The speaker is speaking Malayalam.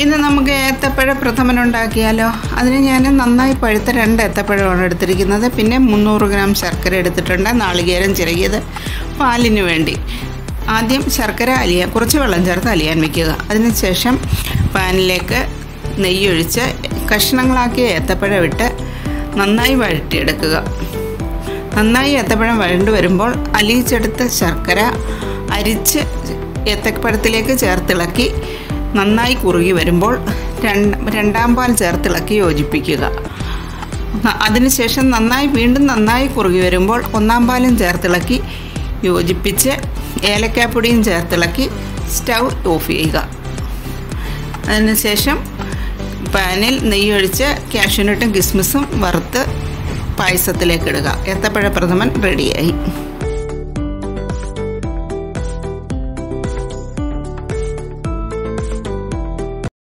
ഇന്ന് നമുക്ക് ഏത്തപ്പഴ പ്രഥമൻ ഉണ്ടാക്കിയാലോ അതിന് ഞാൻ നന്നായി പഴുത്ത രണ്ട് ഏത്തപ്പഴമാണ് എടുത്തിരിക്കുന്നത് പിന്നെ മുന്നൂറ് ഗ്രാം ശർക്കര എടുത്തിട്ടുണ്ട് നാളികേരം ചിരകിയത് പാലിന് വേണ്ടി ആദ്യം ശർക്കര അലിയാൻ കുറച്ച് വെള്ളം ചേർത്ത് അലിയാൻ വെക്കുക അതിനുശേഷം പാനിലേക്ക് നെയ്യൊഴിച്ച് കഷ്ണങ്ങളാക്കിയ ഏത്തപ്പഴം ഇട്ട് നന്നായി വഴറ്റിയെടുക്കുക നന്നായി ഏത്തപ്പഴം വഴണ്ടു വരുമ്പോൾ അലിയിച്ചെടുത്ത ശർക്കര അരിച്ച് ഏത്തപ്പഴത്തിലേക്ക് ചേർത്തിളക്കി നന്നായി കുറുകി വരുമ്പോൾ രണ്ട് രണ്ടാം പാൽ ചേർത്തിളക്കി യോജിപ്പിക്കുക ന- അതിനുശേഷം നന്നായി വീണ്ടും നന്നായി കുറുകി വരുമ്പോൾ ഒന്നാം പാലും ചേർത്തിളക്കി യോജിപ്പിച്ച് ഏലക്കാപ്പൊടിയും ചേർത്തിളക്കി സ്റ്റൗ ഓഫ് ചെയ്യുക അതിനുശേഷം പാനിൽ നെയ്യൊഴിച്ച് കാഷ്യൂനട്ടും കിസ്മിസും വറുത്ത് പായസത്തിലേക്ക് ഇടുക ഏത്തപ്പഴ പ്രഥമൻ റെഡിയായി